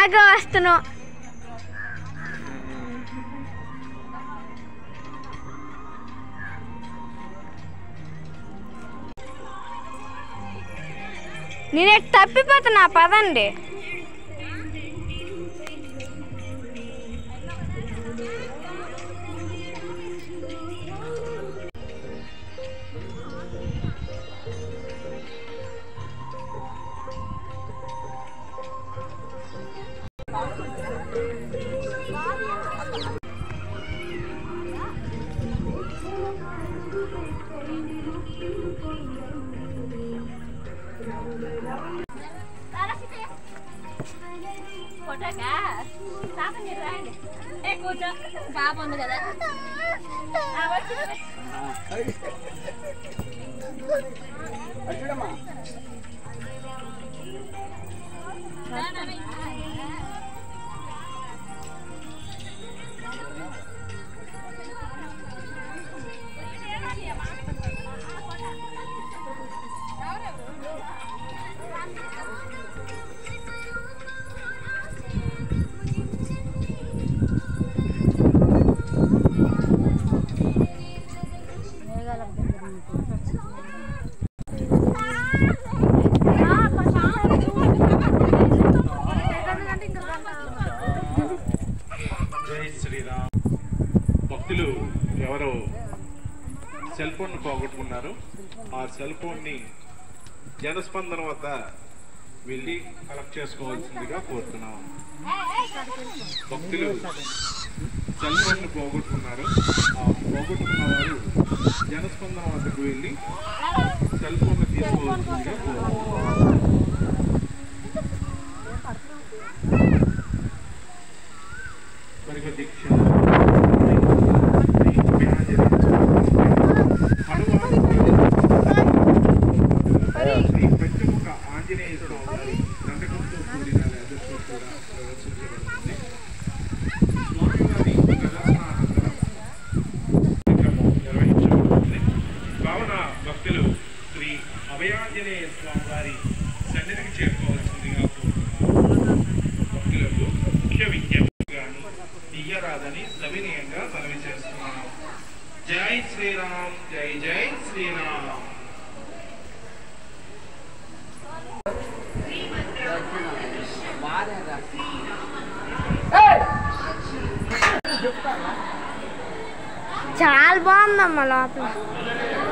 బాగా వస్తున్నావు నేనే తప్పిపోతున్నా పదండి పాప ఉంది కదా జై శ్రీరామ్ భక్తులు ఎవరో సెల్ ఫోన్ పోగొట్టుకున్నారు ఆ సెల్ ఫోన్ని జనస్పందన వద్ద వెళ్ళి కలెక్ట్ చేసుకోవాల్సిందిగా కోరుతున్నాం భక్తులు సెల్ ఫోన్ పోగొట్టుకున్నారు ఆ పోగొట్టుకున్న వారు జనస్పందన వద్దకు వెళ్ళి సెల్ ఫోన్ తీసుకోవాల్సిందిగా కోరుతున్నాం మరి దీక్ష శ్రీ పంచముఖ ఆంజనేయ స్వామి వారి దండకంతో కూడిన రథంతో కూడా ప్రదర్శించబడుతుంది స్వామివారి ప్రదర్శనానంతరం కార్యక్రమం నిర్వహించబడుతుంది కావున భక్తులు శ్రీ అభయాంజనేయ స్వామి వారి సన్నిధికి చేరుకోవాల్సిందిగా కోరుతున్నాను భక్తులకు ముఖ్య విజ్ఞప్తి గాని తీయరాదని సవినయంగా మనవి చేస్తున్నాను జై శ్రీరామ్ జై జై శ్రీరామ్ చాలా బాగుందమ్మా లోపల